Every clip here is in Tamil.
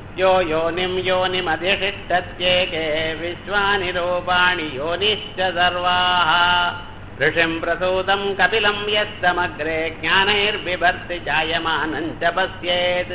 यो योनिं योनिमधिषिष्टत्येके विश्वानि रूपाणि योनिश्च सर्वाः ऋषिं प्रसूतं कपिलं यस्तमग्रे ज्ञानैर्बिभर्ति जायमानं च पश्येत्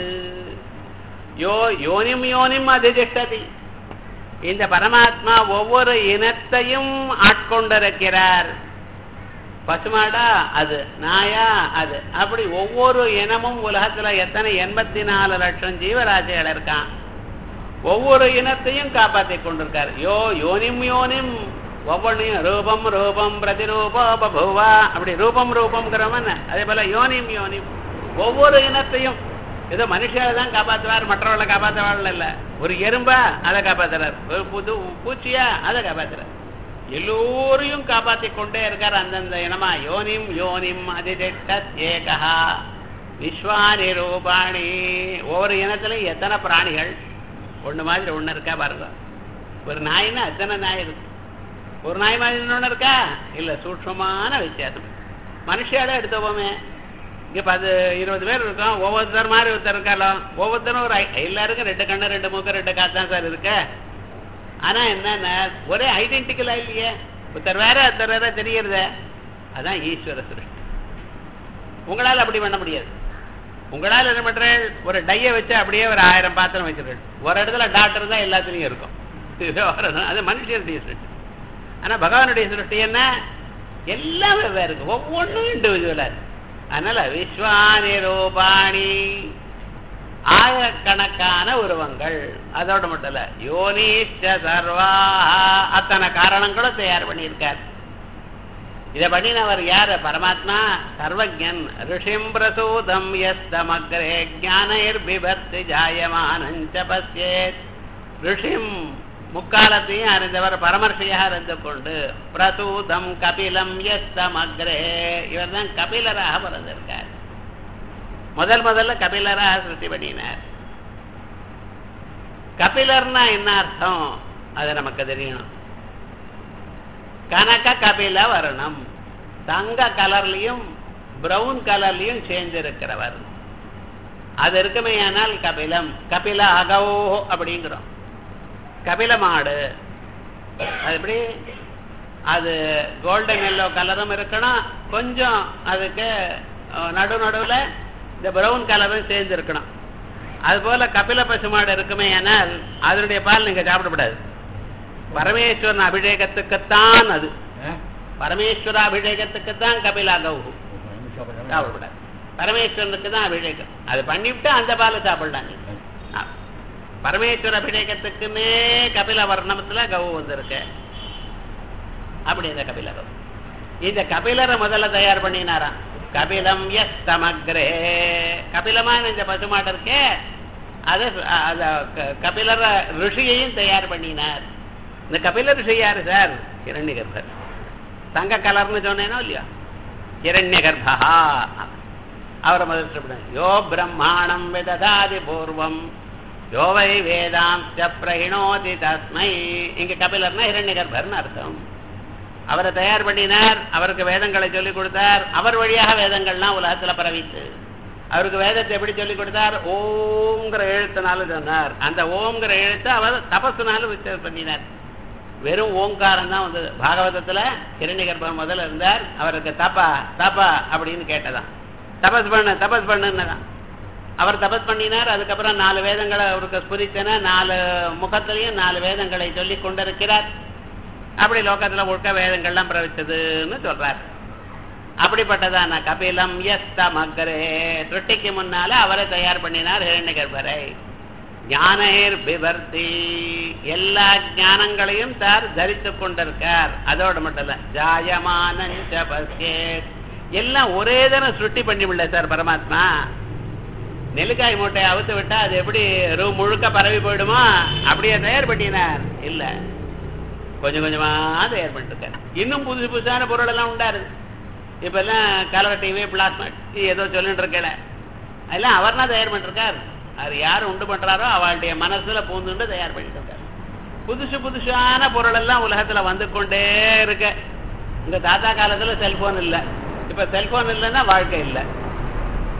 யோ யோனிம் யோனிம் அதிதிஷ்டதி இந்த பரமாத்மா ஒவ்வொரு இனத்தையும் ஆட்கொண்டிருக்கிறார் பசுமாடா அது நாயா அது அப்படி ஒவ்வொரு இனமும் உலகத்துல எத்தனை எண்பத்தி நாலு லட்சம் ஜீவராசிகள் இருக்கான் ஒவ்வொரு இனத்தையும் காப்பாத்தி கொண்டிருக்கார் யோ யோனிம் யோனிம் ஒவ்வொன்றையும் ரூபம் ரூபம் பிரதிரூபோ பபுவா அப்படி ரூபம் ரூபம்ங்கிறவன் அதே போல யோனிம் யோனிம் ஒவ்வொரு இனத்தையும் ஏதோ மனுஷால தான் காப்பாத்துவார் மற்றவர்களை காப்பாற்றுவாள் இல்ல ஒரு எறும்பா அதை காப்பாத்துறார் ஒரு புது பூச்சியா அதை காப்பாத்துறார் எல்லோரையும் காப்பாத்தி கொண்டே இருக்கார் அந்தந்த இனமா யோனிம் யோனிம் அதிதிட்ட ஏகா விஸ்வானி ரூபாணி ஒவ்வொரு இனத்திலையும் எத்தனை பிராணிகள் ஒண்ணு மாதிரி ஒண்ணு இருக்கா பாருங்க ஒரு நாய்னா எத்தனை நாய் இருக்கு ஒரு நாய் மாதிரி இன்னொன்னு இருக்கா இல்ல சூட்சமான வித்தியாசம் மனுஷியால எடுத்துப்போமே இங்க பத்து இருபது பேர் இருக்கோம் ஒவ்வொருத்தர் மாதிரி ஒருத்தர் இருக்காலோ ஒவ்வொருத்தரும் ஒரு ஐ- எல்லாருக்கும் ரெண்டு கண்ணு ரெண்டு மூக்கு ரெண்டு காத்து தான் சார் இருக்கு ஆனா என்னன்னா ஒரே ஐடென்டிக்கலா இல்லையே ஒருத்தர் வேற ஒருத்தர் வேற தெரியறதே அதான் ஈஸ்வர சிருஷ்டி உங்களால அப்படி பண்ண முடியாது உங்களால என்ன பண்றேன் ஒரு டைய வச்சு அப்படியே ஒரு ஆயிரம் பாத்திரம் வச்சிருக்கேன் ஒரு இடத்துல டாக்டர் தான் எல்லாத்துலயும் இருக்கும் இது ஒரு- அது மனுஷனுடைய சிருஷ்டி ஆனா பகவானுடைய சிருஷ்டி என்ன எல்லாம் வெவ்வேறு இருக்கு ஒவ்வொன்றும் இண்டிவிஜுவலா இருக்கு அதனால விஸ்வானி ரூபாணி ஆயிரக்கணக்கான உருவங்கள் அதோட மட்டும் இல்ல யோனிஷ்ட சர்வா அத்தனை காரணங்களும் தயார் பண்ணியிருக்கார் இதை பண்ணினவர் யாரு பரமாத்மா சர்வஜன் ரிஷிம் பிரசூதம் எஸ்தமக்ரே ஜானயிர் பிபர்த்தி ஜாயமானஞ்ச பசியேத் ரிஷிம் முக்காலத்தையும் அறிந்தவர் பரமர்ஷியாக இருந்து கொண்டு பிரசூதம் கபிலம் எஸ்தமக்ரே இவர் தான் கபிலராக பிறந்திருக்கார் முதல் முதல்ல கபிலராக சிருஷ்டி பண்ணினார் கபிலர்னா என்ன அர்த்தம் அது நமக்கு தெரியணும் கனக கபில வர்ணம் தங்க கலர்லயும் பிரவுன் கலர்லயும் சேர்ந்திருக்கிறவர் அது இருக்குமே ஆனால் கபிலம் கபில அகோ அப்படிங்கிறோம் கபில மாடு அது எப்படி அது கோல்டன் எல்லோ கலரும் இருக்கணும் கொஞ்சம் அதுக்கு அஹ், நடு நடுவுல இந்த பிரவுன் கலரும் சேர்ந்து இருக்கணும் அது போல கபில பசுமாடு இருக்குமே ஆனால் அதனுடைய பால் நீங்க சாப்பிடக்கூடாது பரமேஸ்வரன் அபிஷேகத்துக்குத்தான் அது பரமேஸ்வர அபிஷேகத்துக்குத்தான் கபிலா கௌ சாப்பிடக்கூடாது பரமேஸ்வரனுக்கு தான் அபிஷேகம் அது பண்ணிவிட்டு அந்த பாலை சாப்பிடலாம் நீங்க ஆ. பரமேஸ்வர அபிஷேகத்துக்குன்னே கபில வர்ணத்துல கௌ வந்திருக்கு அப்படி இந்த கபில கௌ இந்த கபிலரை முதல்ல தயார் பண்ணினாராம் கபிலம் எஸ் சமக்ரே கபிலமான இந்த பசுமாடு இருக்கே அது அத க- கபிலர ரிஷியையும் தயார் பண்ணினார் இந்த கபில ரிஷி யாரு சார் இரண்ய கர்ப்பர் தங்க கலர்னு சொன்னேனோ இல்லையா இரண்ய கர்ப்பா அவரை முதல் சொல்றேன் யோ பிரம்மாணம் விததாதி பூர்வம் யோ வை வேதாம் பிரகிணோதி தஸ்மை இங்க கபிலர்னா இரண்ய கர்ப்பர்னு அர்த்தம் அவரை தயார் பண்ணினார் அவருக்கு வேதங்களை சொல்லிக் கொடுத்தார் அவர் வழியாக வேதங்கள்லாம் உலகத்துல பரவித்து அவருக்கு வேதத்தை எப்படி சொல்லிக் கொடுத்தார் ஓங்கிற எழுத்துனால சொன்னார் அந்த ஓங்கிற எழுத்தை அவர் தபசுனால விசாரம் பண்ணினார் வெறும் ஓங்காரம் தான் வந்தது பாகவதத்துல கிரண்யகர்பன் முதல்ல இருந்தார் அவருக்கு தபா தபா அப்படின்னு கேட்டதான் தபஸ் பண்ணு தபஸ் பண்ணுன்னதான் அவர் தபஸ் பண்ணினார் அதுக்கப்புறம் நாலு வேதங்களை அவருக்கு ஸ்புரித்தன நாலு முகத்திலையும் நாலு வேதங்களை சொல்லிக் கொண்டிருக்கிறார் அப்படி லோகத்துல முழுக்க வேதங்கள்லாம் பிரவிச்சதுன்னு சொல்றார் அப்படிப்பட்டதான கபிலம் எஸ்தமக்ரே திருட்டிக்கு முன்னால அவரை தயார் பண்ணினார் ஹிரண்யகர்பரை ஞானேர் பிபர்த்தி எல்லா ஞானங்களையும் தார் தரித்துக் கொண்டிருக்கார் அதோட மட்டும் இல்ல ஜாயமானஞ்ச பஸ்யேத் எல்லாம் ஒரே தரம் சுட்டி பண்ணி விடல சார் பரமாத்மா நெல்லிக்காய் மூட்டையை அவுத்து விட்டா அது எப்படி ரூம் முழுக்க பரவி போயிடுமா அப்படியே தயார் பண்ணினார் இல்ல கொஞ்சம் கொஞ்சமா தயார் பண்ணிருக்காரு இன்னும் புதுசு புதுசான பொருள் எல்லாம் உண்டாருது இப்ப எல்லாம் கலர் டிவி பிளாஸ்மா ஏதோ சொல்லிட்டு இருக்கல அதெல்லாம் அவர் தான் தயார் பண்ணிருக்கார் அவர் யார் உண்டு பண்றாரோ அவளுடைய மனசுல பூந்துண்டு தயார் பண்ணிட்டு இருக்காரு புதுசு புதுசான பொருள் எல்லாம் உலகத்துல வந்து கொண்டே இருக்கு இந்த தாத்தா காலத்துல செல்போன் இல்ல இப்ப செல்போன் இல்லைன்னா வாழ்க்கை இல்லை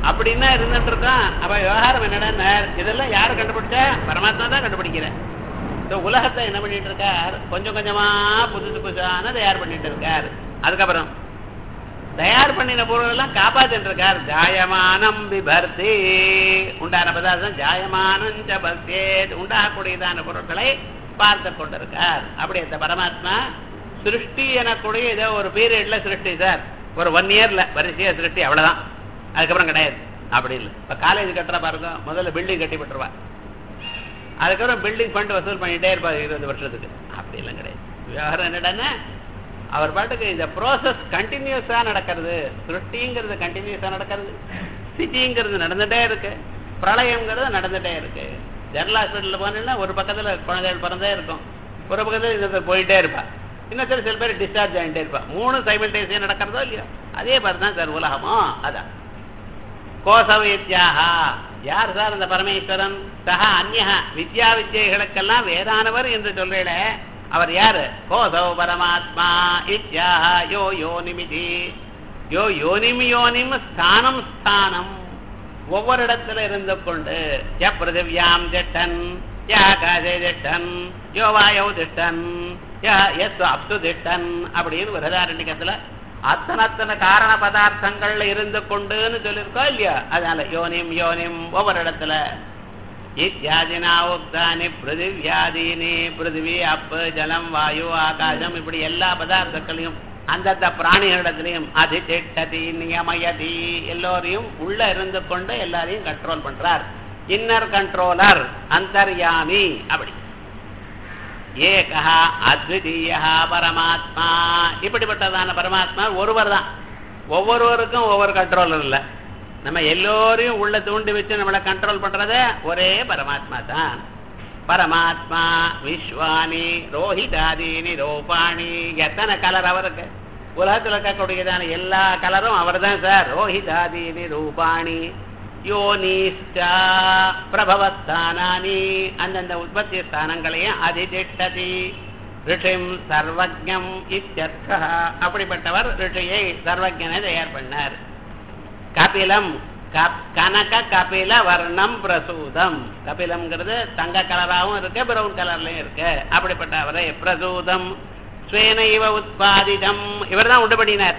அப்படின்னா இருந்துட்டு இருக்கோம் அப்ப விவகாரம் என்னடா இதெல்லாம் யாரு கண்டுபிடிச்சா பரமாத்மா தான் கண்டுபிடிக்கிறேன் இந்த உலகத்தை என்ன பண்ணிட்டு இருக்கார் கொஞ்சம் கொஞ்சமா புதுசு புதுசான தயார் பண்ணிட்டு இருக்கார் அதுக்கப்புறம் தயார் பண்ணின பொருள் எல்லாம் காப்பாத்திட்டு இருக்கார் ஜாயமானம் விபர்த்தி உண்டான பதார்த்தம் ஜாயமானம் ஜபத்தே உண்டாகக்கூடியதான பொருட்களை பார்த்து கொண்டிருக்கார் அப்படி இந்த பரமாத்மா சிருஷ்டி எனக்கூடிய ஏதோ ஒரு பீரியட்ல சிருஷ்டி சார் ஒரு ஒன் இயர்ல வரிசையா சிருஷ்டி அவ்வளவுதான் அதுக்கப்புறம் கிடையாது அப்படி இல்லை இப்ப காலேஜ் கட்டுற பாருங்க முதல்ல பில்டிங் கட்டி விட்டுருவா அதுக்கப்புறம் பில்டிங் ஃபண்ட் வசூல் பண்ணிட்டே இருப்பாரு இருபது வருஷத்துக்கு அப்படி எல்லாம் கிடையாது விவகாரம் என்னடான்னா அவர் பாட்டுக்கு இந்த ப்ராசஸ் கண்டினியூஸா நடக்கிறது சிருஷ்டிங்கிறது கண்டினியூஸா நடக்கிறது ஸ்திதிங்கிறது நடந்துட்டே இருக்கு பிரளயங்கிறது நடந்துட்டே இருக்கு ஜெனரல் ஹாஸ்பிட்டலில் போனீங்கன்னா ஒரு பக்கத்துல குழந்தைகள் பிறந்தே இருக்கும் ஒரு பக்கத்துல இன்னொருத்தர் போயிட்டே இருப்பா இன்னொருத்தர் சில பேர் டிஸ்சார்ஜ் ஆகிட்டே இருப்பா மூணு சைமல்டேசியா நடக்கிறதோ இல்லையோ அதே மாதிரி தான் சார் உலகமோ அதான் கோசவித்யாக யார் சார் அந்த பரமேஸ்வரன் சஹா அந்நிய வித்யா வித்யைகளுக்கெல்லாம் வேதானவர் என்று சொல்றேட அவர் யாரு கோசவ பரமாத்மா இத்யாக யோ யோனிமிதி யோ யோனிம் யோனிம் ஸ்தானம் ஸ்தானம் ஒவ்வொரு இடத்துல இருந்து கொண்டு ய பிருதிவியாம் திட்டன் ய ஆகாசே திட்டன் யோ வாயோ திட்டன் எஸ் அப்சு திட்டன் அப்படின்னு விரதாரண்யத்துல அத்தனை அத்தனை காரண பதார்த்தங்கள்ல இருந்து கொண்டுன்னு சொல்லியிருக்கோம் இல்லையா அதனால யோனிம் யோனிம் ஒவ்வொரு இடத்துல இத்தியாதினா உக்தானி பிருதிவியாதீனி பிருதிவி அப்பு ஜலம் வாயு ஆகாசம் இப்படி எல்லா பதார்த்தங்களையும் அந்தந்த பிராணிகளிடத்திலையும் அதி திட்டதி நியமயதி எல்லோரையும் உள்ள இருந்து கொண்டு எல்லாரையும் கண்ட்ரோல் பண்றார் இன்னர் கண்ட்ரோலர் அந்தர்யாமி அப்படி ஏகா அத்விதீயா பரமாத்மா இப்படிப்பட்டதான பரமாத்மா ஒருவர் தான் ஒவ்வொருவருக்கும் ஒவ்வொரு கண்ட்ரோலர் இல்லை நம்ம எல்லோரையும் உள்ள தூண்டி வச்சு நம்மளை கண்ட்ரோல் பண்றதே ஒரே பரமாத்மா தான் பரமாத்மா விஸ்வானி ரோஹிதாதீனி ரோபாணி எத்தனை கலர் அவருக்கு உலகத்தில் இருக்கக்கூடியதான எல்லா கலரும் அவர் தான் சார் ரோஹிதாதீனி ரூபாணி யோனிஷ்டா பிரபவஸ்தானானி அந்தந்த உற்பத்தி ஸ்தானங்களையும் அதிதிஷ்டதி ரிஷிம் சர்வஜம் இத்தியர்த்தா அப்படிப்பட்டவர் ரிஷியை சர்வஜனை தயார் பண்ணார் கபிலம் கனக கபில வர்ணம் பிரசூதம் கபிலம்ங்கிறது தங்க கலராகவும் இருக்கு பிரவுன் கலர்லயும் இருக்கு அப்படிப்பட்ட அவரை பிரசூதம் ஸ்வேனைவ உத்பாதிதம் இவர் தான் உண்டு பண்ணினார்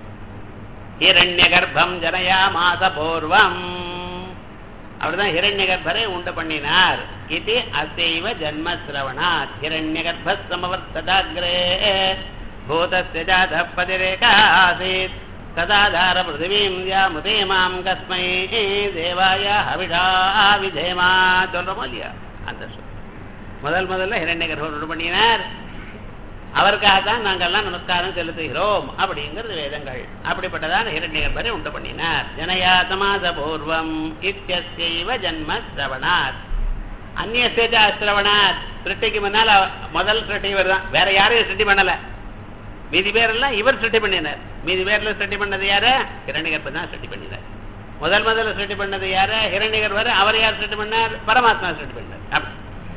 ஹிரண்ய கர்ப்பம் ஜனயா மாச பூர்வம் அவர்தான் ஹிரண்ய கர்ப்பரை உண்டு பண்ணினார் இது அசைவ ஜன்மசிரவணாத் ஹிரண்ய கர்ப்ப சமவர்த்ததாகிரே பூதஸ்ய ஜாத பதிரேகா ஆசீத் ததாதார பிருத்திவீம் யாமுதே மாம் கஸ்மை தேவாய ஹவிஷா விதேமா சொல்றோமோ இல்லையா அந்த சொல் முதல் முதல்ல ஹிரண்ய கர்ப்பம் பண்ணினார் அவருக்காகத்தான் நாங்கள்லாம் நமஸ்காரம் செலுத்துகிறோம் அப்படிங்கிறது வேதங்கள் அப்படிப்பட்டதான் ஹிரண்ய கர்ப்பரை உண்டு பண்ணினார் ஜனயா சமாச பூர்வம் இத்தியசைவ ஜன்ம சிரவணாத் அந்நியசேஜா சிரவணாத் சிருஷ்டிக்கு முன்னால் முதல் சிருஷ்டி இவர் தான் வேற யாரையும் சிருஷ்டி பண்ணல மீதி பேரெல்லாம் இவர் சிருஷ்டி பண்ணினார் மீதி பேர்ல சிருஷ்டி பண்ணது யாரு ஹிரண்யகர்ப தான் சிருஷ்டி பண்ணினார் முதல் முதல்ல சிருஷ்டி பண்ணது யாரு ஹிரண்யகர்பர் அவர் யார் சிருஷ்டி பண்ணார் பரமாத்மா சிருஷ்டி பண்ணார் அப்படி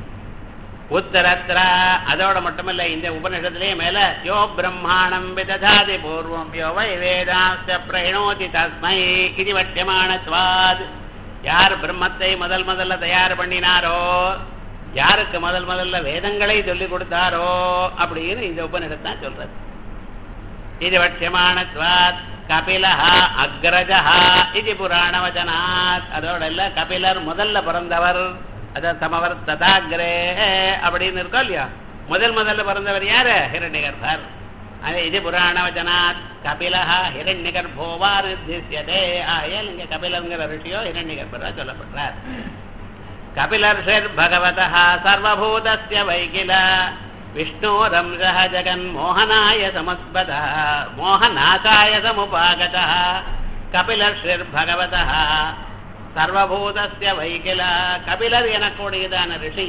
உத்தரத்ரா அதோட மட்டுமல்ல இந்த உபநிஷத்திலேயே மேல யோ பிரம்மாணம் விததாதி பூர்வம் யோ வை வேதாஸ்த பிரயணோதி தஸ்மை இது வட்டியமானத்வாத் யார் பிரம்மத்தை முதல் முதல்ல தயார் பண்ணினாரோ யாருக்கு முதல் முதல்ல வேதங்களை சொல்லி கொடுத்தாரோ அப்படின்னு இந்த உபநிடத்தான் சொல்றது இது வட்சியமானத்வாத் கபிலஹா அக்ரஜஹா இது புராண வச்சனாத் அதோட இல்ல கபிலர் முதல்ல பிறந்தவர் அத சமவர் ததாகிரே அப்படின்னு இருக்கோம் இல்லையா முதல் முதல்ல பிறந்தவர் யாரு ஹிரண்யகர்பர் அது இது புராண வச்சனாத் கபிலஹா ஹிரண்யகர்போவா நிர்திஷ்யதே ஆயல் இங்க கபிலங்கிற ரிஷியோ ஹிரண்யகர்பரா சொல்லப்படுறார் கபிலர்ஷிர் பகவதः சர்வபூதஸ்ய வைகில விஷ்ணோரம்சः ஜகன்மோகனாய சமஸ்பதः மோகநாசாய சமுபாகதः கபிலர்ஷிர் பகவதः சர்வபூதஸ்ய வைகில கபிலர் எனக்கூடியதான ரிஷி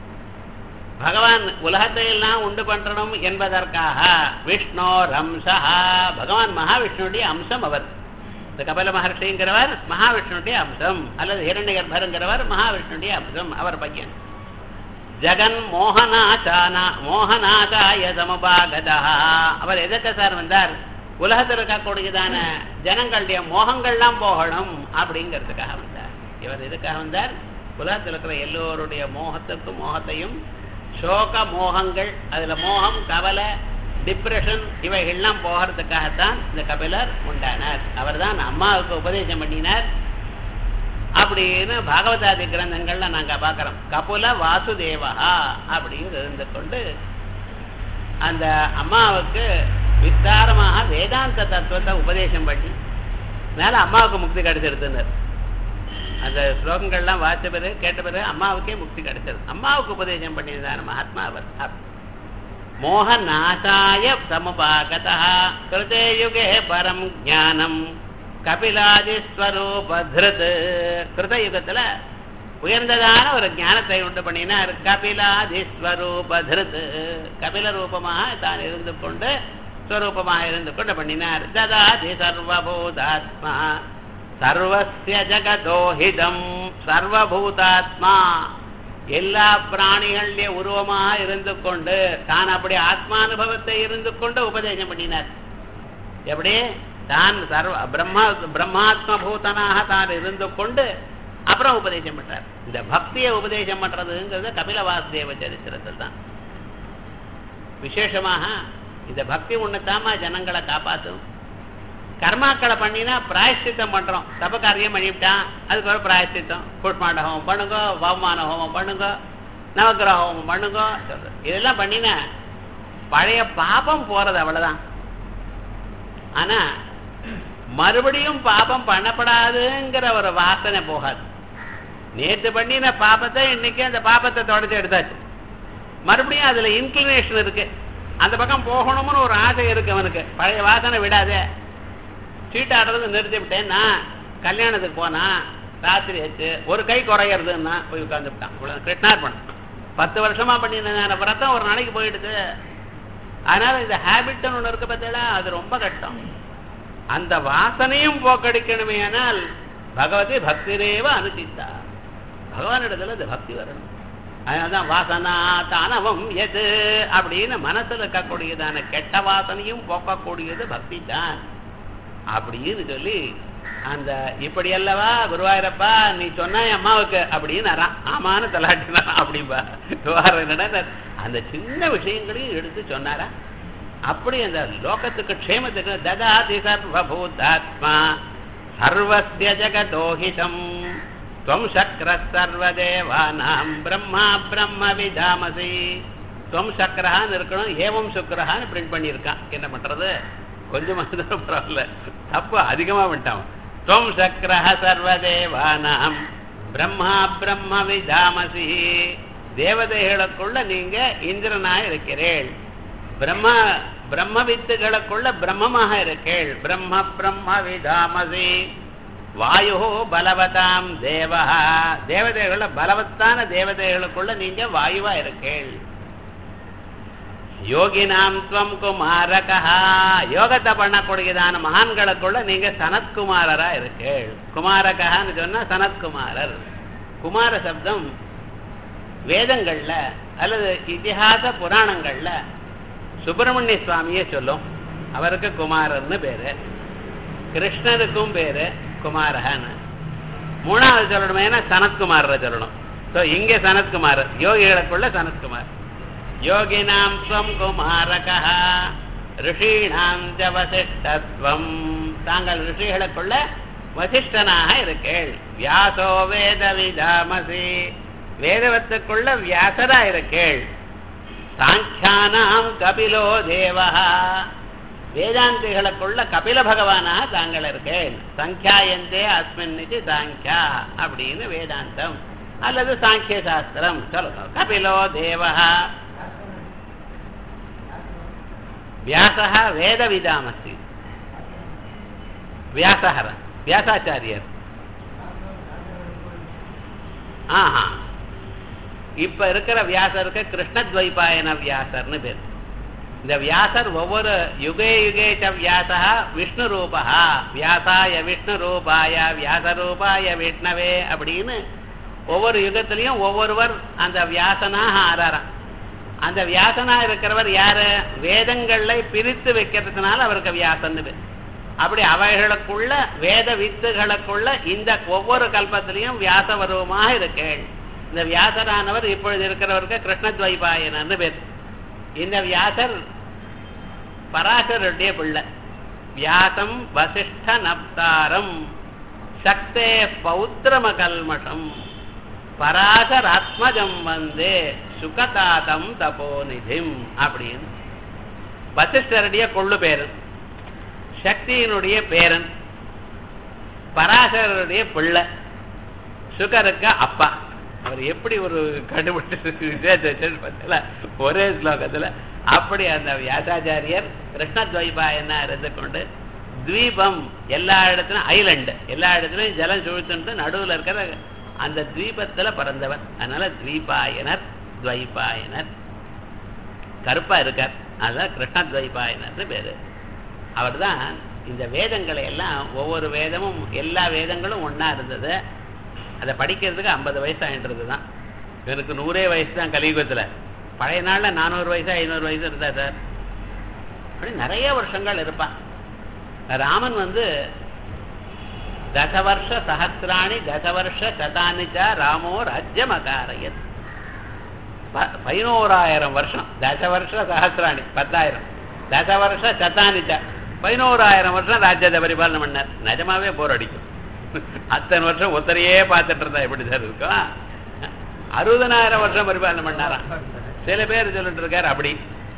பகவான் உலகத்தை எல்லாம் உண்டு பண்றணும் என்பதற்காக விஷ்ணோரம்சா பகவான் மகாவிஷ்ணுடைய அம்சம் அவர் இந்த கபல மகர்ஷிங்கிறவர் மகாவிஷ்ணுடைய அம்சம் அல்லது ஹிரண்யகர்பருங்கிறவர் மகாவிஷ்ணுடைய அம்சம் அவர் பையன் ஜெகன் மோகனாச்சானா மோகனாச்சாய சமபாகதா அவர் எதற்கு சார் வந்தார் உலகத்தில் இருக்கக்கூடியதான ஜனங்களுடைய மோகங்கள்லாம் போகணும் அப்படிங்கிறதுக்காக வந்தார் இவர் எதுக்காக வந்தார் உலகத்தில் இருக்கிற எல்லோருடைய மோகத்துக்கும் மோகத்தையும் சோக மோகங்கள் அதுல மோகம் கவலை டிப்ரெஷன் இவைகள்லாம் போகிறதுக்காகத்தான் இந்த கபிலர் உண்டானார் அவர்தான் அம்மாவுக்கு உபதேசம் பண்ணினார் அப்படின்னு பாகவதாதி கிரந்தங்கள்ல நாங்க பார்க்கிறோம் கபுல வாசுதேவா அப்படின்னு இருந்து கொண்டு அந்த அம்மாவுக்கு விஸ்தாரமாக வேதாந்த தத்துவத்தை உபதேசம் பண்ணி மேல அம்மாவுக்கு முக்தி கிடைச்சிருதுன்னார் அந்த ஸ்லோகங்கள்லாம் வாச்ச பிறகு கேட்ட பிறகு அம்மாவுக்கே முக்தி கிடைச்சது அம்மாவுக்கு உபதேசம் பண்ணியிருந்தார் மகாத்மா அவர் மோகநாசாய சமுபாகதா கிருதே யுகே பரம் ஞானம் கபிலாதிஸ்வரூபத்ருத் கிருத யுகத்துல உயர்ந்ததான ஒரு ஞானத்தை உண்டு பண்ணினார் கபிலாதிஸ்வரூபத்ருத் கபில ரூபமாக தான் இருந்து கொண்டு ஸ்வரூபமாக இருந்து கொண்டு பண்ணினார் ததாதி சர்வபூதாத்மா சர்வசிய ஜகதோஹிதம் சர்வபூதாத்மா எல்லா பிராணிகளுடைய உருவமாக இருந்து கொண்டு தான் அப்படி ஆத்மானுபவத்தை இருந்து கொண்டு உபதேசம் பண்ணினார் எப்படி தான் சர்வ பிரம்மா பிரம்மாத்ம பூதனாக தான் இருந்து கொண்டு அப்புறம் உபதேசம் பண்றார் இந்த பக்தியை உபதேசம் பண்றதுங்கிறது கபில வாசுதேவ சரித்திரத்தில் தான் விசேஷமாக இந்த பக்தி ஒண்ணுத்தாமா ஜனங்களை காப்பாற்றும் கர்மாக்களை பண்ணினா பிராயஷ்டித்தம் பண்றோம் தப காரியம் பண்ணிவிட்டான் அதுக்கு ஒரு பிராயஷ்டித்தம் புஷ்மாண்ட ஹோமம் பண்ணுங்க பவமான ஹோமம் பண்ணுங்க நவக்கிரக ஹோமம் பண்ணுங்க சொல்றது இதெல்லாம் பண்ணினா பழைய பாபம் போறது அவ்வளவுதான் ஆனா மறுபடியும் பாபம் பண்ணப்படாதுங்கிற ஒரு வாசனை போகாது நேற்று பண்ணின பாபத்தை இன்னைக்கு அந்த பாபத்தை தொடச்சி எடுத்தாச்சு மறுபடியும் அதுல இன்க்ளினேஷன் இருக்கு அந்த பக்கம் போகணும்னு ஒரு ஆசை இருக்கு அவனுக்கு பழைய வாசனை விடாதே சீட்டாடுறது நிறுத்தி விட்டேன்னா கல்யாணத்துக்கு போனா ராத்திரி ஆச்சு ஒரு கை குறையிறதுன்னா போய் உட்காந்துவிட்டான் இவ்வளவு கிருஷ்ணார்பணம் பத்து வருஷமா பண்ணின விரதம் ஒரு நாளைக்கு போயிடுது அதனால இந்த ஹேபிட்னு ஒண்ணு இருக்கு பார்த்தீங்களா அது ரொம்ப கஷ்டம் அந்த வாசனையும் போக்கடிக்கணுமே ஆனால் பகவதி பக்திரேவ அனுசித்தா பகவானிடத்துல இந்த பக்தி வரணும் அதனால்தான் வாசனா தானவம் எது அப்படின்னு மனசுல இருக்கக்கூடியதான கெட்ட வாசனையும் போக்கக்கூடியது பக்தி தான் அப்படின்னு சொல்லி அந்த இப்படி அல்லவா குருவாயிரப்பா நீ சொன்ன என் அம்மாவுக்கு அப்படின்னு அறான் ஆமான்னு தலாட்டினா அப்படிப்பா என்னடா அந்த சின்ன விஷயங்களையும் எடுத்து சொன்னாரா அப்படி அந்த லோகத்துக்கு க்ஷேமத்துக்கு ததாதி சர்வபூதாத்மா சர்வஸ்ய ஜகதோஹிதம் துவம் சக்கர சர்வதேவானாம் பிரம்மா பிரம்ம விதாமசி துவம் சக்கரஹான்னு இருக்கணும் ஏவம் சுக்கரஹான்னு பிரிண்ட் பண்ணியிருக்கான் என்ன பண்றது கொஞ்சமா இருந்தாலும் பரவாயில்ல தப்பு அதிகமா பண்ணிட்டான் துவம் சக்கரஹ சர்வதேவானாம் பிரம்மா பிரம்ம விதாமசி தேவதைகளுக்குள்ள நீங்க இந்திரனாக இருக்கிறேள் பிரம்ம பிரம்ம வித்துகளுக்குள்ள பிரம்மமாக இருக்கேள் பிரம்ம பிரம்ம விதாமசி வாயு பலவதாம் தேவா தேவதைகள பலவத்தான தேவதைகளுக்குள்ள நீங்க வாயுவா இருக்கேள் யோகினாம் துவம் குமாரகா யோகத்தை பண்ணக்கூடியதான மகான்களுக்குள்ள நீங்க சனத்குமாரரா இருக்கேள் குமாரகான்னு சொன்னா சனத்குமாரர் குமார சப்தம் வேதங்கள்ல அல்லது இதிகாச புராணங்கள்ல சுப்பிரமணிய சுவாமியே சொல்லும் அவருக்கு குமாரர்னு பேரு கிருஷ்ணருக்கும் பேரு குமாரகன்னு மூணாவது சொல்லணும் ஏன்னா சனத்குமார சொல்லணும் ஸோ இங்கே சனத்குமார் யோகிகளுக்குள்ள சனத்குமார் யோகினாம் ஸ்வம் குமாரகா ரிஷீணாம் ஜ வசிஷ்டத்வம் தாங்கள் ரிஷிகளுக்குள்ள வசிஷ்டனாக இருக்கேள் வியாசோ வேத விதாமசி வேதவத்துக்குள்ள வியாசரா இருக்கேள் சாங்கியானாம் கபிலோ தேவா வேதாந்திகளுக்குள்ள கபில பகவானாக தாங்கள் இருக்கேன் சங்கியாயந்தே அஸ்மின் இது சாங்கியா அப்படின்னு வேதாந்தம் அல்லது சாங்கிய சாஸ்திரம் சொல்லணும் கபிலோ தேவா வியாசः வேதவிதாமஸ்தி வியாசஹர வியாசாச்சாரியர் ஆஹா இப்ப இருக்கிற வியாசருக்கு கிருஷ்ணத்வைபாயன வியாசர்னு பேர் இந்த வியாசர் ஒவ்வொரு யுகே யுகே ச வியாசா விஷ்ணு ரூபா வியாசாய விஷ்ணு ரூபாய வியாச ரூபாய விஷ்ணவே அப்படின்னு ஒவ்வொரு யுகத்திலையும் ஒவ்வொருவர் அந்த வியாசனாக ஆறாராம் அந்த வியாசனா இருக்கிறவர் யாரு வேதங்களை பிரித்து வைக்கிறதுனால அவருக்கு வியாசன்னு பேர் அப்படி அவைகளுக்குள்ள வேத வித்துகளுக்குள்ள இந்த ஒவ்வொரு கல்பத்திலையும் வியாச பருவமாக இருக்கேள் இந்த வியாசரானவர் இப்பொழுது இருக்கிறவருக்கு கிருஷ்ணத்வைபாயனன்னு பேர் இந்த வியாசர் பராசருடைய பிள்ளை வியாசம் வசிஷ்ட நப்தாரம் சக்தே பௌத்திரம கல்மஷம் பராசராத்மஜம் வந்தே சுகதாதம் தபோநிதிம் அப்படின்னு வசிஷ்டருடைய கொள்ளு பேரன் சக்தியினுடைய பேரன் பராசரருடைய பிள்ளை சுகருக்கு அப்பா அவர் எப்படி ஒரு கண்டுபிடிச்சு ஒரே ஸ்லோகத்துல அப்படி அந்த வியாசாச்சாரியர் கிருஷ்ணத்வைபாயனா இருந்து கொண்டு தீபம் எல்லா இடத்துலையும் ஐலண்டு எல்லா இடத்துலையும் ஜலம் சுழிச்சுட்டு நடுவில் இருக்கிற அந்த தீபத்துல பிறந்தவர் அதனால தீபாயனர் துவைபாயனர் கருப்பா இருக்கார் அதான் கிருஷ்ணத்வைபாயனர்னு பேரு அவர் தான் இந்த வேதங்களை எல்லாம் ஒவ்வொரு வேதமும் எல்லா வேதங்களும் ஒண்ணா இருந்தது அதை படிக்கிறதுக்கு ஐம்பது வயசு ஆயின்றது தான் எனக்கு நூறே வயசு தான் கலியுகத்துல பழைய நாள்ல நானூறு வயசு ஐநூறு வயசு இருந்தா சார் அப்படி நிறைய வருஷங்கள் இருப்பான் ராமன் வந்து தசவர்ஷ சஹசிராணி தசவர்ஷ சதானிச்ச ராமோ ராஜ்யம் அகாரயத் பதினோராயிரம் வருஷம் தசவர்ஷ சஹசிராணி பத்தாயிரம் தசவர்ஷ சதானிச்ச பதினோராயிரம் வருஷம் ராஜ்யத்தை பரிபாலனை பண்ணார் நிஜமாவே போர் அடிக்கும் அத்தனை வருஷம் ஒத்தரையே பார்த்துட்டு இருந்தா எப்படி சார் இருக்கும் அறுபதனாயிரம் வருஷம் பரிபாலனை பண்ணாராம் சில பேர் சொல்லிட்டு இருக்காரு அப்படி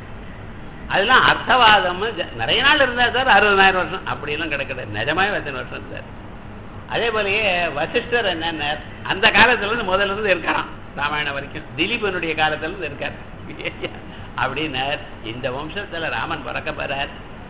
அதெல்லாம் அர்த்தவாதம் நிறைய நாள் இருந்தார் சார் அறுபதனாயிரம் வருஷம் அப்படிலாம் கிடைக்கிறது நிஜமாவே எத்தனை வருஷம் இருந்தார் அதே போலயே வசிஷ்டர் என்னென்ன அந்த காலத்துல இருந்து முதல்ல இருந்து இருக்காராம் ராமாயணம் வரைக்கும் திலீபனுடைய காலத்துல இருந்து இருக்கார் அப்படின்னார் இந்த வம்சத்துல ராமன் பிறக்க போறார்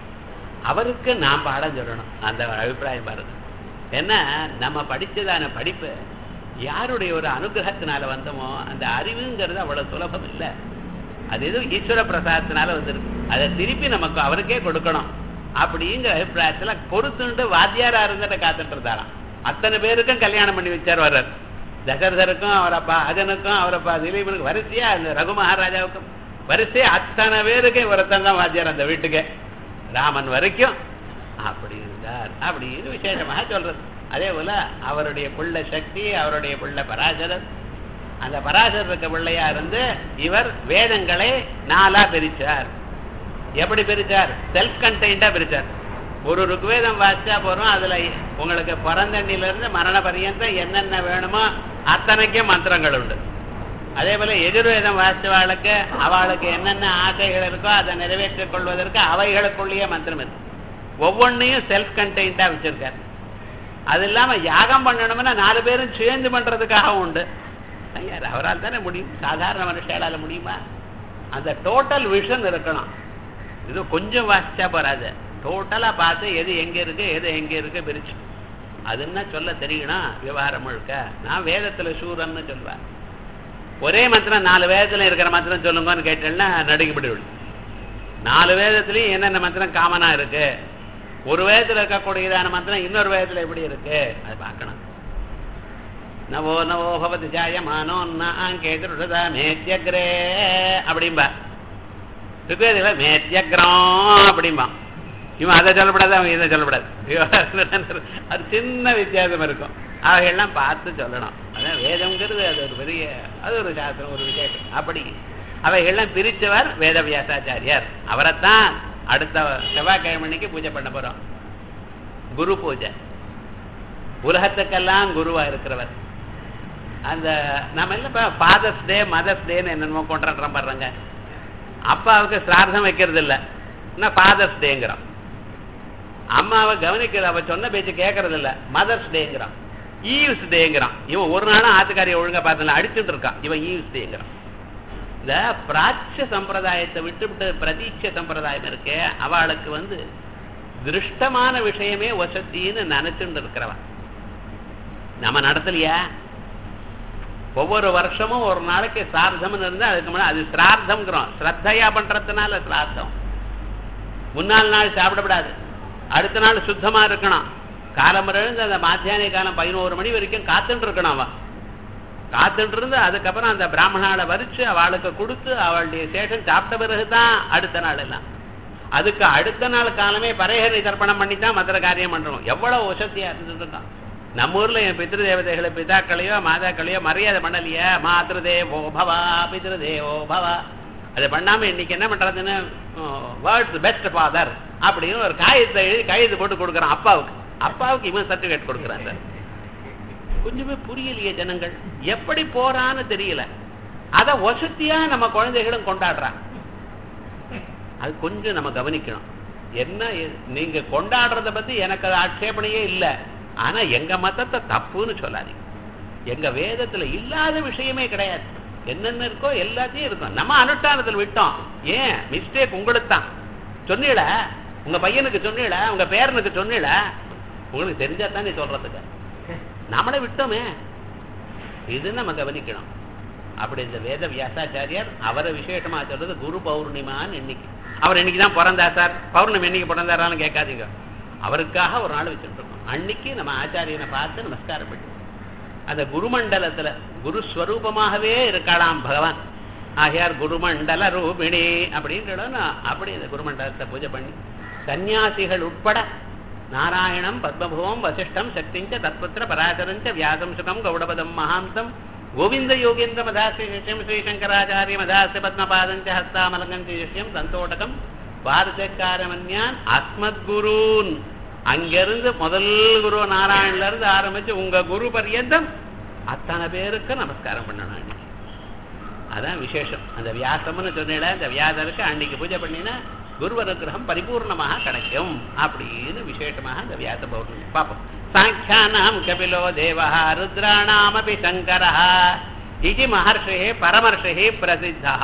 அவருக்கு நாம் பாடம் சொல்லணும் அந்த அபிப்பிராயம் பாருங்க ஏன்னா நம்ம படிச்சதான படிப்பு யாருடைய ஒரு அனுகிரகத்தினால வந்தோமோ அந்த அறிவுங்கிறது அவ்வளவு சுலபம் இல்லை அது எதுவும் ஈஸ்வர பிரசாதத்தினால வந்துருக்கு அதை திருப்பி நமக்கு அவருக்கே கொடுக்கணும் அப்படிங்கிற அபிப்பிராயத்துல பொறுத்துண்டு வாத்தியாரா இருந்துட்டு காத்துட்டு இருந்தாராம் அத்தனை பேருக்கும் கல்யாணம் பண்ணி வச்சார் வர்றார் தசரதருக்கும் அவர் அப்பா அஜனுக்கும் அவர் அப்பா திலீபனுக்கும் வரிசையா அந்த ரகு மகாராஜாவுக்கும் வரிசையா அத்தனை பேருக்கு இவரத்தான் தான் வாத்தியார் அந்த வீட்டுக்கு ராமன் வரைக்கும் அப்படி இருந்தார் அப்படின்னு விசேஷமாக சொல்றது அதே போல அவருடைய புள்ள சக்தி அவருடைய புள்ள பராசரர் அந்த பராசரருக்கு பிள்ளையா இருந்து இவர் வேதங்களை நாலா பிரிச்சார் எப்படி பிரிச்சார் செல்ஃப் கண்டெய்ண்டா பிரிச்சார் ஒரு ருக்வேதம் வாசிச்சா போறோம் அதுல உங்களுக்கு பிறந்தண்ணில இருந்து மரண பரியந்தம் என்னென்ன வேணுமோ அத்தனைக்கும் மந்திரங்கள் உண்டு அதே போல எதிர்வேதம் வாசிச்சவாளுக்கு அவளுக்கு என்னென்ன ஆசைகள் இருக்கோ அதை நிறைவேற்றிக் கொள்வதற்கு அவைகளுக்குள்ளேயே மந்திரம் இருக்கு ஒவ்வொன்றையும் செல்ஃப் கண்டெய்ண்டா வச்சிருக்காரு அது இல்லாம யாகம் பண்ணணும்னா நாலு பேரும் சேர்ந்து பண்றதுக்காக உண்டு ஐயா அவரால் தானே முடியும் சாதாரண மனுஷாலால முடியுமா அந்த டோட்டல் விஷன் இருக்கணும் இது கொஞ்சம் வாசிச்சா போறாது டோட்டலா பார்த்து எது எங்க இருக்கு எது எங்க இருக்கு பிரிச்சு அதுன்னா சொல்ல தெரியணும் விவகாரம் முழுக்க நான் வேதத்துல சூரன்னு சொல்லுவேன் ஒரே மந்திரம் நாலு வேதத்துல இருக்கிற மந்திரம் சொல்லுங்கன்னு கேட்டேன்னா நடுங்கிப்படி விடும் நாலு வேதத்துலயும் என்னென்ன மந்திரம் காமனா இருக்கு ஒரு வேதத்துல இருக்கக்கூடியதான மந்திரம் இன்னொரு வேதத்துல எப்படி இருக்கு அது பார்க்கணும் நவோ நவோ பவதி ஜாயமானோ கேதுருஷதா மேத்யக்ரே அப்படிம்பா ருக்வேதில மேத்யக்ரம் அப்படிம்பா இவன் அதை சொல்லப்படாது அவன் இதை சொல்லப்படாது அது சின்ன வித்தியாசம் இருக்கும் அவைகள்லாம் பார்த்து சொல்லணும் அதான் வேதம்ங்கிறது அது ஒரு பெரிய அது ஒரு சாஸ்திரம் ஒரு விசேஷம் அப்படி அவைகள்லாம் பிரித்தவர் வேதவியாசாச்சாரியார் அவரைத்தான் அடுத்த செவ்வாய்க்கிழமைக்கு பூஜை பண்ண போறோம் குரு பூஜை உலகத்துக்கெல்லாம் குருவா இருக்கிறவர் அந்த நம்ம எல்லாம் இப்போ ஃபாதர்ஸ் டே மதர்ஸ் டேன்னு என்னென்னமோ கொண்டாடுறோம் பாடுறாங்க அப்பாவுக்கு சிரார்த்தம் வைக்கிறது இல்லை இன்னும் ஃபாதர்ஸ் டேங்கிறோம் அம்மாவை கவனிக்கிறது அவ சொன்ன பேச்சு கேட்கறது இல்ல மதர்ஸ் டேங்கிறான் ஈவ்ஸ் டேங்கிறான் இவன் ஒரு நாளும் ஆத்துக்காரியை ஒழுங்கா பார்த்தல அடிச்சுட்டு இருக்கான் இவன் ஈவ்ஸ் டேங்கிறான் இந்த பிராச்சிய சம்பிரதாயத்தை விட்டு விட்டு பிரதீட்ச சம்பிரதாயம் இருக்கு அவளுக்கு வந்து திருஷ்டமான விஷயமே வசத்தின்னு நினைச்சுட்டு இருக்கிறவன் நம்ம நடத்தலையா ஒவ்வொரு வருஷமும் ஒரு நாளைக்கு சிரார்த்தம்னு இருந்தா அதுக்கு முன்னாடி அது சிரார்த்தம்ங்கிறோம் ஸ்ரத்தையா பண்றதுனால சிரார்த்தம் முன்னாள் நாள் சாப்பிடப்படாது அடுத்த நாள் சுத்தமா இருக்கணும் காலம் இருந்து அந்த மாத்தியான காலம் பதினோரு மணி வரைக்கும் காத்துட்டு இருக்கணும் அவன் காத்துட்டு இருந்து அதுக்கப்புறம் அந்த பிராமணால வரிச்சு அவளுக்கு கொடுத்து அவளுடைய சேஷன் சாப்பிட்ட பிறகுதான் அடுத்த நாள் எல்லாம் அதுக்கு அடுத்த நாள் காலமே பரையரை தர்ப்பணம் பண்ணி தான் மற்ற காரியம் பண்றோம் எவ்வளவு வசதியா இருந்துட்டு இருக்கான் நம்ம ஊர்ல என் பித்ரு தேவதைகளை பிதாக்களையோ மாதாக்களையோ மரியாதை பண்ணலையா மாத்ருதேவோ பவா பித்ருதேவோ பவா அதை பண்ணாம இன்னைக்கு என்ன பண்றதுன்னு வேர்ட்ஸ் பெஸ்ட் ஃபாதர் அப்படின்னு ஒரு காயத்தை எழுதி கையெழுத்து போட்டு கொடுக்குறான் அப்பாவுக்கு அப்பாவுக்கு இவன் சர்டிபிகேட் கொடுக்குறான் சார் கொஞ்சமே புரியலையே ஜனங்கள் எப்படி போறான்னு தெரியல அத வசதியா நம்ம குழந்தைகளும் கொண்டாடுறாங்க அது கொஞ்சம் நம்ம கவனிக்கணும் என்ன எ- நீங்க கொண்டாடுறத பத்தி எனக்கு அது ஆட்சேபனையே இல்லை ஆனா எங்க மதத்தை தப்புன்னு சொல்லாதீங்க எங்க வேதத்துல இல்லாத விஷயமே கிடையாது என்னென்ன இருக்கோ எல்லாத்தையும் இருக்கும் நம்ம அனுஷ்டானத்தில் விட்டோம் ஏன் மிஸ்டேக் உங்களுக்கு தான் சொன்னீல உங்க பையனுக்கு சொன்னீல உங்க பேரனுக்கு சொன்னீல உங்களுக்கு தெரிஞ்சா தானே சொல்றதுக்கு நம்மளே விட்டோமே இது நம்ம கவனிக்கணும் அப்படி இந்த வேத வியாசாச்சாரியார் அவரை விசேஷமா சொல்றது குரு பௌர்ணிமான்னு இன்னைக்கு அவர் இன்னைக்கு தான் பிறந்தா சார் பௌர்ணமி என்னைக்கு பிறந்தாரான்னு கேட்காதீங்க அவருக்காக ஒரு நாள் வச்சுட்டு இருக்கோம் அன்னைக்கு நம்ம ஆச்சாரியனை பார்த்து நமஸ்காரம் பண்ணி அந்த குருமண்டலத்துல குரு ஸ்வரூபமாகவே இருக்கலாம் பகவான் ஆகையார் குருமண்டல ரூபிணி அப்படின்றோம் அப்படி இந்த குருமண்டலத்தை பூஜை பண்ணி சந்நியாசிகள் உட்பட நாராயணம் பத்மபுவம் வசிஷ்டம் சக்திஞ்ச தத்புத்திர பராசரஞ்ச வியாசம் சுகம் கௌடபதம் மகாந்தம் கோவிந்த யோகேந்திர மதாசிய சிஷ்யம் ஸ்ரீசங்கராச்சாரிய மதாசிய பத்மபாதஞ்ச ஹஸ்தாமலங்கஞ்ச சிஷ்யம் சந்தோடகம் பாரதக்காரமன்யான் அஸ்மத் குருன் அங்கிருந்து முதல் குரு நாராயணன்ல இருந்து ஆரம்பிச்சு உங்க குரு பர்யந்தம் அத்தனை பேருக்கு நமஸ்காரம் பண்ணணும் அன்னைக்கு அதான் விசேஷம் அந்த வியாசம்னு சொன்னேன் அந்த வியாசருக்கு அன்னைக்கு பூஜை பண்ணினா குரு அனுகிரகம் பரிபூர்ணமாக கிடைக்கும் அப்படின்னு விசேஷமாக அந்த வியாச பௌர்ணமி பார்ப்போம் சாங்கியானாம் கபிலோ தேவா ருத்ராணாமபி சங்கரா இது மகர்ஷி பரமர்ஷி பிரசித்தா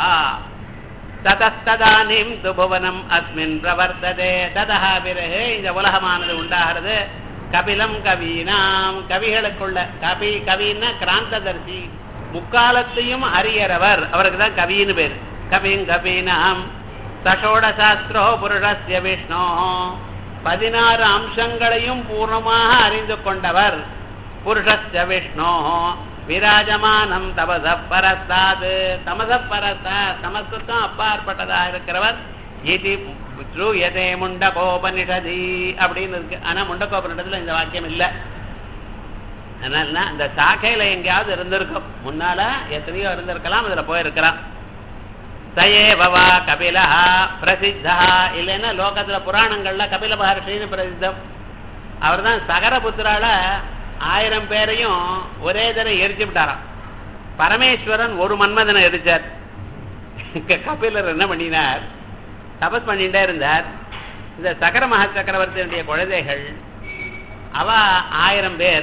ததஸ்ததானீம் துபுவனம் அஸ்மின் பிரவர்த்ததே ததா பிறகு இந்த உலகமானது உண்டாகிறது கபிலம் கவீனாம் கவிகளுக்குள்ள கவி கவின்னா கிராந்ததர்சி முக்காலத்தையும் அறியறவர் அவருக்கு தான் கவின்னு பேர் கவிங் கபீனாம் சஷோட சாஸ்திரோ புருஷஸ்ய விஷ்ணு பதினாறு அம்சங்களையும் பூர்ணமாக அறிந்து கொண்டவர் புருஷஸ்ய விஷ்ணு விராஜமானம் தபச பரஸ்தாது தமச பரஸ்தா தமசுக்கும் அப்பாற்பட்டதா இருக்கிறவர் இது யதே முண்டகோபனிஷதி அப்படின்னு இருக்கு ஆனா முண்டகோபனிடத்துல இந்த வாக்கியம் இல்லை அதனால அந்த சாக்கையில எங்கேயாவது இருந்திருக்கும் முன்னால எத்தனையோ இருந்திருக்கலாம் அதுல போயிருக்கலாம் சயேவவா கபிலா பிரசித்தா இல்லைன்னா லோகத்துல புராணங்கள்ல கபில மகர்ஷின்னு பிரசித்தம் அவர் தான் சகரபுத்திரால ஆயிரம் பேரையும் ஒரே தடவை எரிச்சு விட்டாராம் பரமேஸ்வரன் ஒரு மன்மதனை எரிச்சார் கபிலர் என்ன பண்ணினார் தபஸ் பண்ணிட்டே இருந்தார் இந்த சகர மகா சக்கரவர்த்தியுடைய குழந்தைகள் அவ ஆயிரம் பேர்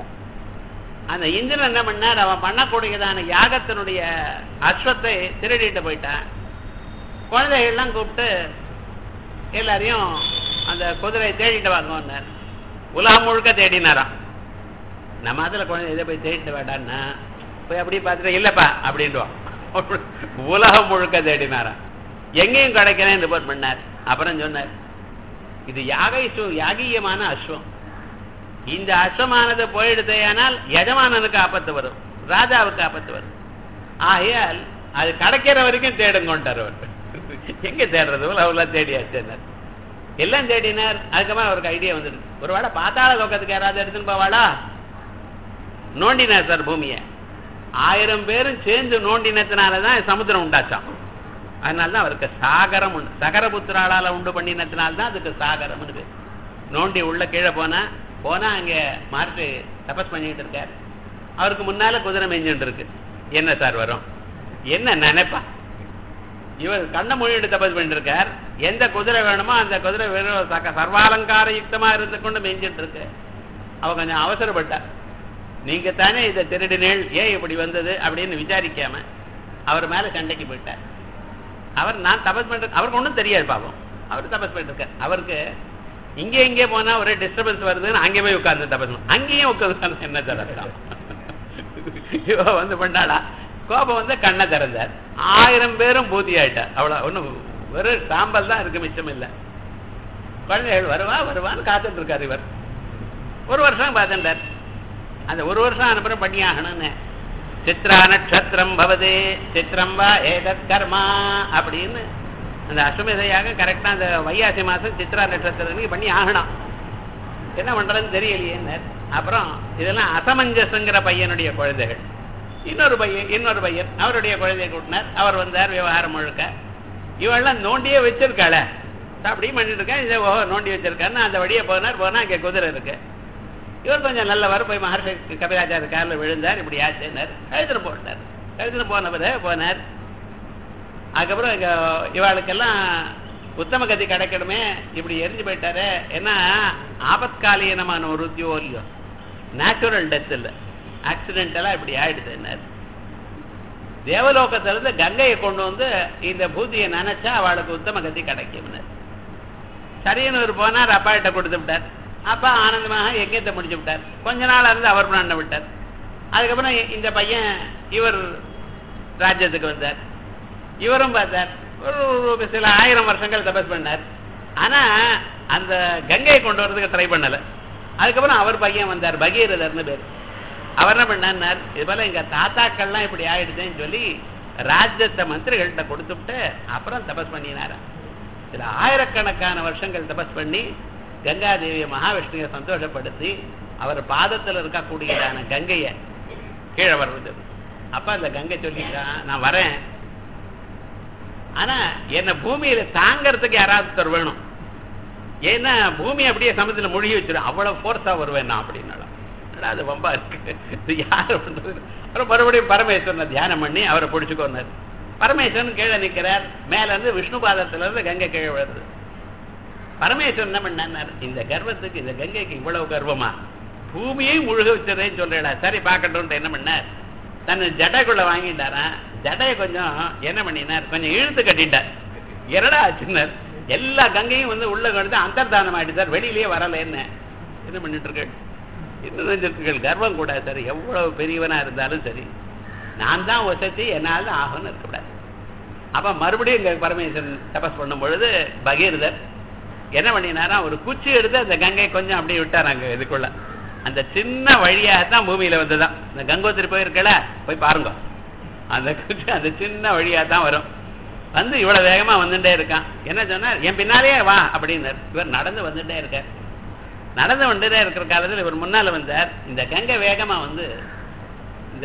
அந்த இந்திரன் என்ன பண்ணார் அவன் பண்ணக்கூடியதான யாகத்தினுடைய அஸ்வத்தை திருடிட்டு போயிட்டான் குழந்தைகள்லாம் கூப்பிட்டு எல்லாரையும் அந்த குதிரையை தேடிட்டு வாங்கன்னார் உலகம் முழுக்க தேடினாராம் நம்ம அதில் குழந்தை இதை போய் தேடிட்டு வேண்டான்னா போய் அப்படி பார்த்துட்டு இல்லைப்பா அப்படின்டுவான் உலகம் முழுக்க தேடினாராம் எங்கேயும் கிடைக்கிறேன் ரிப்போர்ட் பண்ணார் அப்புறம் சொன்னார் இது யாகை யாகியமான அஸ்வம் இந்த அஸ்வமானது போயிடுதேயானால் எஜமானனுக்கு ஆபத்து வரும் ராஜாவுக்கு ஆபத்து வரும் ஆகையால் அது கிடைக்கிற வரைக்கும் தேடுங்கொண்டார் அவர் எங்க தேடுறது அவ்வளோ தேடியாச்சுன்னார் எல்லாம் தேடினார் அதுக்கப்புறம் அவருக்கு ஐடியா வந்துடுது ஒரு வேளை பாத்தாள லோகத்துக்கு யாராவது எடுத்துன்னு போவாளா நோண்டினார் சார் பூமியை ஆயிரம் பேரும் சேர்ந்து நோண்டினத்தினாலதான் சமுத்திரம் உண்டாச்சாம் அதனாலதான் அவருக்கு சாகரம் உண்டு சகரபுத்திராளால உண்டு பண்ணினத்தினால்தான் அதுக்கு சாகரம் இருக்கு நோண்டி உள்ள கீழே போனா போனா அங்க மாட்டு தபஸ் பண்ணிட்டு இருக்கார் அவருக்கு முன்னால குதிரை மெஞ்சுட்டு இருக்கு என்ன சார் வரும் என்ன நினைப்பா இவர் கண்ண மொழியிட்டு தபஸ் பண்ணிட்டு இருக்கார் எந்த குதிரை வேணுமோ அந்த குதிரை வெறும் சக சர்வாலங்கார யுக்தமா இருந்து கொண்டு மெஞ்சிட்டு இருக்கு அவ கொஞ்சம் அவசரப்பட்டார் நீங்க தானே இதை திருடினேள் ஏன் இப்படி வந்தது அப்படின்னு விசாரிக்காம அவர் மேல சண்டைக்கு போயிட்டார் அவர் நான் தபஸ் பண்ற அவருக்கு ஒன்றும் தெரியாது பாவம் அவர் தபஸ் பண்ணிட்டு இருக்கார் அவருக்கு இங்கே இங்கே போனா ஒரே டிஸ்டர்பன்ஸ் வருதுன்னு அங்கே போய் உட்கார்ந்து தபஸ் பண்ணு. அங்கேயும் உட்காந்து என்ன தரலாம் இவ வந்து பண்ணாளா கோபம் வந்து கண்ணை திறந்தார் ஆயிரம் பேரும் பூதி ஆயிட்டார் அவ்வளவு ஒண்ணும் வெறும் சாம்பல் தான் இருக்கு மிச்சம் இல்லை குழந்தைகள் வருவா வருவான்னு காத்துட்டு இருக்காரு இவர் ஒரு வருஷம் பார்த்துட்டார் அந்த ஒரு வருஷம் அனுப்புறம் பண்ணியாகணும்னு சித்ரா நட்சத்திரம் பவதே சித்திரம் வா ஏதத் கர்மா அப்படின்னு அந்த அஸ்வமேதையாக கரெக்டா அந்த வையாசி மாசம் சித்ரா நட்சத்திரம் பண்ணி ஆகணும் என்ன பண்றதுன்னு தெரியலையே அப்புறம் இதெல்லாம் அசமஞ்சசங்கிற பையனுடைய குழந்தைகள் இன்னொரு பையன் இன்னொரு பையன் அவருடைய குழந்தைய கூட்டினார் அவர் வந்தார் விவகாரம் முழுக்க இவெல்லாம் நோண்டியே வச்சிருக்காள அப்படியே பண்ணிட்டு இருக்கேன் இதை ஓஹோ நோண்டி வச்சிருக்காருன்னு அந்த வழியே போனார் போனா அங்கே குதிரை இருக்கு இவர் கொஞ்சம் நல்லவர் போய் மகர்ஷி கபிலாச்சார காரில் விழுந்தார் இப்படி ஆச்சுன்னார் கழுத்துல போட்டார் கழுத்துல போனவர் போனார் அதுக்கப்புறம் இங்க இவாளுக்கெல்லாம் உத்தம கதி கிடைக்கணுமே இப்படி எரிஞ்சு போயிட்டாரு ஏன்னா ஆபத்காலீனமான ஒரு உத்தியோ இல்லையோ நேச்சுரல் டெத் இல்லை ஆக்சிடென்டெல்லாம் இப்படி ஆயிடுது என்ன தேவலோகத்திலிருந்து கங்கையை கொண்டு வந்து இந்த பூதியை நினைச்சா அவளுக்கு உத்தம கதி கிடைக்கும் சரின்னு ஒரு போனார் அப்பா கிட்ட கொடுத்து விட்டார் அப்பா ஆனந்தமாக யஜ்யத்தை முடிச்சு விட்டார் கொஞ்ச நாள் இருந்து அவர் பண்ண விட்டார் அதுக்கப்புறம் இந்த பையன் இவர் ராஜ்யத்துக்கு வந்தார் இவரும் பார்த்தார் ஒரு சில ஆயிரம் வருஷங்கள் தபஸ் பண்ணார் ஆனா அந்த கங்கையை கொண்டு வரதுக்கு ட்ரை பண்ணல அதுக்கப்புறம் அவர் பையன் வந்தார் பகீரதர்னு பேர் அவர் என்ன பண்ணார் இது போல எங்க தாத்தாக்கள்லாம் இப்படி ஆயிடுதுன்னு சொல்லி ராஜ்யத்தை மந்திரிகள்கிட்ட கொடுத்துட்டு அப்புறம் தபஸ் பண்ணினாரா சில ஆயிரக்கணக்கான வருஷங்கள் தபஸ் பண்ணி கங்காதேவியை மகாவிஷ்ணுவை சந்தோஷப்படுத்தி அவர் பாதத்தில் இருக்கக்கூடியதான கங்கையை கீழே வர்றது அப்ப அந்த கங்கை சொல்லிட்டான் நான் வரேன் ஆனா என்ன பூமியில தாங்கறதுக்கு யாராவது ஒருத்தர் வேணும் ஏன்னா பூமி அப்படியே சமத்துல மொழி வச்சிடும் அவ்வளவு ஃபோர்ஸா வருவேன் நான் அப்படின்னாலும் அது ரொம்ப இருக்கு இது யார் பண்றது அப்புறம் மறுபடியும் பரமேஸ்வரனை தியானம் பண்ணி அவரை பிடிச்சுக்கோனார் பரமேஸ்வரன் கீழே நிற்கிறார் மேல இருந்து விஷ்ணு பாதத்துல இருந்து கங்கை கீழே வருது பரமேஸ்வரன் என்ன பண்ணார் இந்த கர்வத்துக்கு இந்த கங்கைக்கு இவ்வளவு கர்வமா பூமியை முழுக வச்சதேன்னு சொல்றா சரி பார்க்கட்டும் என்ன பண்ணார் தன் ஜடைக்குள்ள வாங்கிட்டாரா ஜடையை கொஞ்சம் என்ன பண்ணினார் கொஞ்சம் இழுத்து கட்டிட்டார் என்னடா ஆச்சுன்னார் எல்லா கங்கையும் வந்து உள்ள கழுத்து அந்தர்தானம் ஆயிடுச்சார் வெளியிலேயே வரல என்ன என்ன பண்ணிட்டு இருக்க இன்னும் நினைச்சிருக்கீர்கள் கர்வம் கூடாது சார் எவ்வளவு பெரியவனா இருந்தாலும் சரி நான் தான் வசதி என்னால் தான் ஆகும்னு இருக்கக்கூடாது அப்ப மறுபடியும் இங்க பரமேஸ்வரன் தபஸ் பண்ணும் பொழுது பகீரதர் என்ன பண்ணினாரா ஒரு குச்சி எடுத்து அந்த கங்கை கொஞ்சம் அப்படியே விட்டாராங்க இதுக்குள்ள அந்த சின்ன வழியாகத்தான் பூமியில வந்துதான் இந்த கங்கோத்திரி போயிருக்கல போய் பாருங்க அந்த குச்சி அந்த சின்ன வழியா தான் வரும் வந்து இவ்வளவு வேகமா வந்துட்டே இருக்கான் என்ன சொன்னார் என் பின்னாலேயே வா அப்படின்னார் இவர் நடந்து வந்துட்டே இருக்கார் நடந்து வந்துட்டே இருக்கிற காலத்தில் இவர் முன்னால வந்தார் இந்த கங்கை வேகமா வந்து இந்த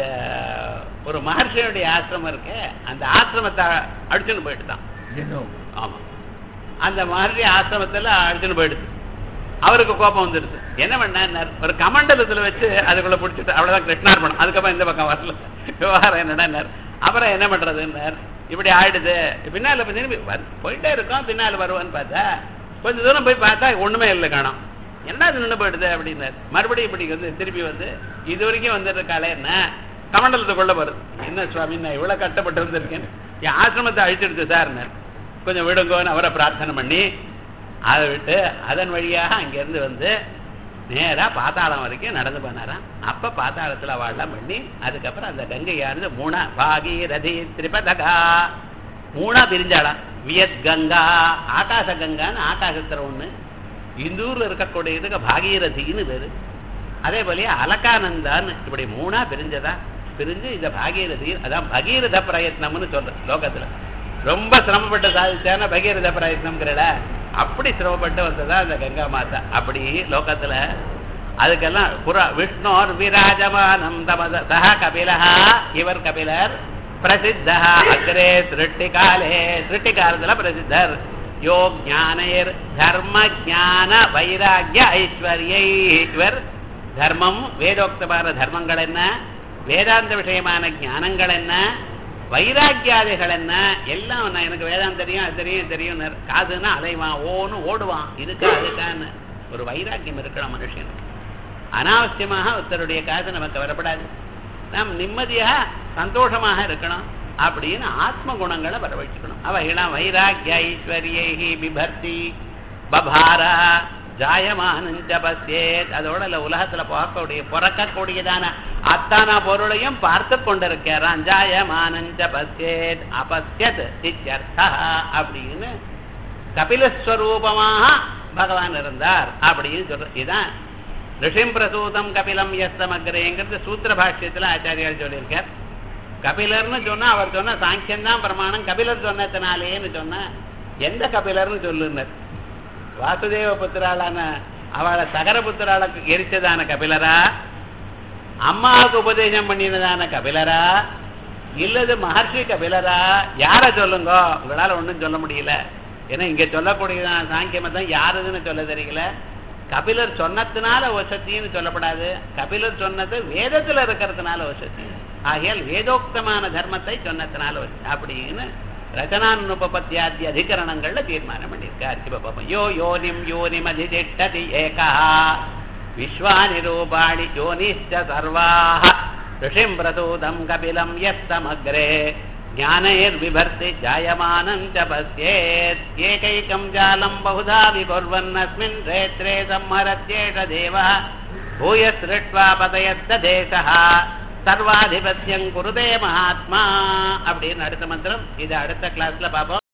ஒரு மகர்ஷியுடைய ஆசிரமம் இருக்க அந்த ஆசிரமத்தை அடிச்சுன்னு போயிட்டு தான் ஆமா அந்த மகர்ஷி ஆசிரமத்துல அடிச்சுன்னு போயிடுது அவருக்கு கோபம் வந்துடுது என்ன பண்ணார் ஒரு கமண்டலத்துல வச்சு அதுக்குள்ள பிடிச்சிட்டு அவ்வளவுதான் கிருஷ்ணார்பணம் அதுக்கப்புறம் இந்த பக்கம் வரல விவகாரம் என்னடார் அப்புறம் என்ன பண்றதுன்னார் இப்படி ஆயிடுது பின்னால திரும்பி போயிட்டே இருக்கோம் பின்னால வருவான்னு பார்த்தா கொஞ்சம் தூரம் போய் பார்த்தா ஒண்ணுமே இல்லை காணும் என்ன அது நின்று போயிடுது அப்படின்னார் மறுபடியும் இப்படி வந்து திருப்பி வந்து இது வரைக்கும் வந்துருக்காளே என்ன கமண்டலத்துக்குள்ள வருது என்ன சுவாமி நான் இவ்வளவு கஷ்டப்பட்டு வந்திருக்கேன் என் ஆசிரமத்தை அழிச்சிடுது சார்னார் கொஞ்சம் விடுங்கோன்னு அவரை பிரார்த்தனை பண்ணி அதை விட்டு அதன் வழியாக அங்கிருந்து வந்து நேரா பாத்தாளம் வரைக்கும் நடந்து போனாராம் அப்ப பாத்தாளத்துல வாழலாம் பண்ணி அதுக்கப்புறம் அந்த கங்கையானது மூணா பாகீரதி திரிபதகா மூணா பிரிஞ்சாளாம் வியத் கங்கா ஆகாச கங்கான்னு ஆகாசத்துல ஒண்ணு இந்த ஊர்ல இருக்கக்கூடியதுக்கு பாகீரதின்னு பேரு அதே போலயே அலக்கானந்தான்னு இப்படி மூணா பிரிஞ்சதா பிரிஞ்சு இந்த பாகீரதி அதான் பகீரத பிரயத்னம்னு சொல்ற லோகத்துல ரொம்ப சிரமப்பட்டு சாதிச்சானா பகீரத பிரயத்னம்ங்கிறல அப்படி சிரமப்பட்டு வந்ததா அந்த கங்கா மாதா அப்படி லோகத்துல அதுக்கெல்லாம் புற விஷ்ணோர் விராஜமானம் தமத சஹ கபிலஹா இவர் கபிலர் பிரசித்த அக்ரே திருட்டி காலே திருட்டி காலத்துல பிரசித்தர் யோ ஞானயர் தர்ம ஞான வைராகிய ஐஸ்வர்யை இவர் தர்மம் வேதோக்தமான தர்மங்கள் என்ன வேதாந்த விஷயமான ஞானங்கள் என்ன வைராக்கியாதிகள் என்ன எல்லாம் நான் எனக்கு வேதாந்தம் தெரியும் அது தெரியும் தெரியும் காதுன்னா அலைவான் ஓன்னு ஓடுவான் இதுக்கா அதுக்கான்னு ஒரு வைராக்கியம் இருக்கணும் மனுஷன் அனாவசியமாக ஒருத்தருடைய காது நமக்கு வரப்படாது நாம் நிம்மதியாக சந்தோஷமாக இருக்கணும் அப்படின்னு ஆத்ம குணங்களை வரவழைச்சுக்கணும் அவைகளாம் வைராக்கிய ஐஸ்வர்யை பிபர்த்தி பபாரா ஜாயமானஞ்ச பசேத் அதோட இல்ல உலகத்துல பார்க்கக்கூடிய பிறக்கக்கூடியதான அத்தான பொருளையும் பார்த்து கொண்டிருக்கிறான் ஜாயமானஞ்ச பசேத் அபஸ்யத் இத்தியர்த்தா அப்படின்னு கபிலஸ்வரூபமாக பகவான் இருந்தார் அப்படின்னு சொல்ற இதான் ரிஷிம் பிரசூதம் கபிலம் எஸ்தமக்ரேங்கிறது சூத்திர பாஷ்யத்துல ஆச்சாரியால் சொல்லியிருக்கார் கபிலர்னு சொன்னா அவர் சொன்ன சாங்கியம் தான் பிரமாணம் கபிலர் சொன்னதுனாலேன்னு சொன்னா எந்த கபிலர்னு சொல்லுனர் வாசுதேவ புத்திராளான அவளை சகர புத்திராளுக்கு எரிச்சதான கபிலரா அம்மாவுக்கு உபதேசம் பண்ணினதான கபிலரா இல்லது மகர்ஷி கபிலரா யார சொல்லுங்க உங்களால ஒண்ணும் சொல்ல முடியல ஏன்னா இங்க சொல்லக்கூடியதான சாங்கியமை தான் யாருதுன்னு சொல்ல தெரியல கபிலர் சொன்னதுனால வசத்தின்னு சொல்லப்படாது கபிலர் சொன்னது வேதத்துல இருக்கிறதுனால வசதி ஆகையால் வேதோக்தமான தர்மத்தை சொன்னதுனால வசதி அப்படின்னு ரச்சனானுபபத்தியாதி அதிகரணங்கள்ல தீர்மானம் பண்ணியிருக்கார் இப்ப பாப்போம் யோ யோனிம் யோனிம் அதிதிஷ்டதி ஏகா விஸ்வானி ரூபாணி யோனிஷ்ட சர்வாः ऋषिं प्रसूदं कपिलं यस्तमग्रे ज्ञानैर्विभर्ति जायमानं च पश्येत् एकैकं जालं बहुधा विकुर्वन्नस्मिन् क्षेत्रे संहरत्येष देवः भूयसृष्ट्वा पतयद्ददेशः சர்வாதிபத்தியம் குருதே மகாத்மா அப்படின்னு அடுத்த மந்திரம் இது அடுத்த கிளாஸ்ல பார்ப்போம்